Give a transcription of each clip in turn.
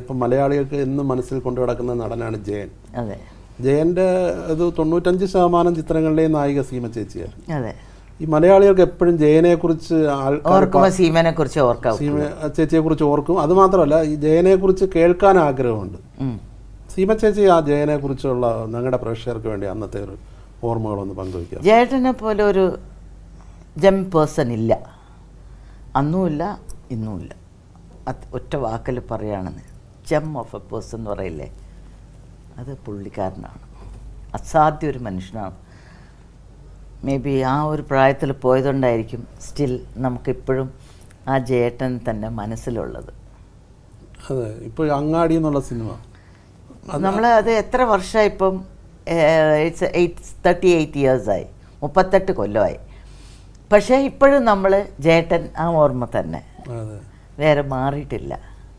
ഇപ്പം മലയാളികൾക്ക് എന്നും മനസ്സിൽ കൊണ്ടു നടക്കുന്ന നടനാണ് ജയൻ അതെ ജയൻ്റെ ഇത് തൊണ്ണൂറ്റഞ്ച് ശതമാനം ചിത്രങ്ങളിലെയും നായിക സീമ ചേച്ചിയാണ് അതെ ഈ മലയാളികൾക്ക് എപ്പോഴും ജയനെക്കുറിച്ച് ആൾക്കാർ ഓർക്കുമ്പോൾ സീമനെ കുറിച്ച് ഓർക്കാം സീമ ചേച്ചിയെക്കുറിച്ച് ഓർക്കും അത് മാത്രമല്ല ഈ ജയനെക്കുറിച്ച് കേൾക്കാൻ ആഗ്രഹമുണ്ട് ഉം. സീമ ചേച്ചി ആ ജയനെക്കുറിച്ചുള്ള ഞങ്ങളുടെ പ്രേക്ഷകർക്ക് വേണ്ടി അന്നത്തെ ഒരു ഓർമ്മകളൊന്ന് പങ്കുവയ്ക്കാം ജേട്ടനെ പോലെ ഒരു ജം പേഴ്സൺ ഇല്ല അന്നുമില്ല ഇന്നുമില്ല അത് ഒറ്റ വാക്കിൽ പറയുകയാണെന്ന് ജം ഓഫ് എ പേഴ്സൺ എന്ന് പറയില്ലേ അത് പുള്ളിക്കാരനാണ് അസാധ്യ ഒരു മനുഷ്യനാണ് മേ ബി ആ ഒരു പ്രായത്തിൽ പോയതുകൊണ്ടായിരിക്കും സ്റ്റിൽ നമുക്കിപ്പോഴും ആ ജേട്ടൻ തന്നെ മനസ്സിലുള്ളത് അതെ ഇപ്പോൾ അങ്ങാടി എന്നുള്ള സിനിമ നമ്മൾ അത് എത്ര വർഷമായി ഇപ്പം ഇറ്റ്സ് എയ്റ്റ് തേർട്ടി എയ്റ്റ് ഇയേഴ്സായി മുപ്പത്തെട്ട് കൊല്ലമായി പക്ഷേ ഇപ്പോഴും നമ്മൾ ജേട്ടൻ ആ ഓർമ്മ തന്നെ അതെ വേറെ മാറിയിട്ടില്ല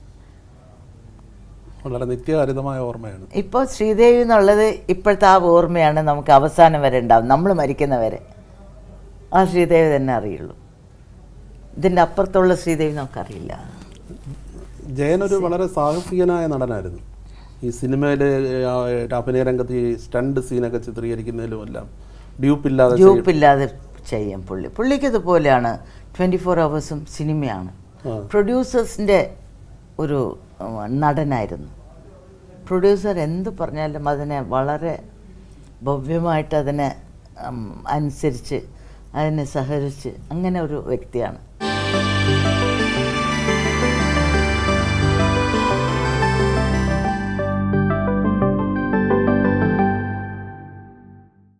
വളരെ നിത്യഹരിതമായ ഓർമ്മയാണ് ഇപ്പോൾ ശ്രീദേവി എന്നുള്ളത് ഇപ്പോഴത്തെ ആ ഓർമ്മയാണ് നമുക്ക് അവസാനം വരെ ഉണ്ടാവും നമ്മൾ മരിക്കുന്നവരെ ആ ശ്രീദേവി തന്നെ അറിയുള്ളൂ ഇതിൻ്റെ അപ്പുറത്തുള്ള ശ്രീദേവി നമുക്കറിയില്ല ജയൻ ഒരു വളരെ സാഹസികനായ നടനായിരുന്നു ഈ സിനിമയിൽ അഭിനയ രംഗത്ത് ഈ സ്റ്റണ്ട് സീനൊക്കെ ചിത്രീകരിക്കുന്നതിലും എല്ലാം ഡ്യൂപ്പില്ലാതെ ചെയ്യ- ഗ്രൂപ്പില്ലാതെ ചെയ്യാം പുള്ളി പുള്ളിക്ക് ഇതുപോലെയാണ് ട്വൻറ്റി ഫോർ അവേഴ്സും സിനിമയാണ് ആ. പ്രൊഡ്യൂസേഴ്സിൻ്റെ ഒരു ഉം, നടനായിരുന്നു പ്രൊഡ്യൂസർ എന്ത് പറഞ്ഞാലും അതിനെ വളരെ ഭവ്യമായിട്ട് അതിനെ ഉം, അനുസരിച്ച് അതിനെ സഹകരിച്ച് അങ്ങനെ ഒരു വ്യക്തിയാണ്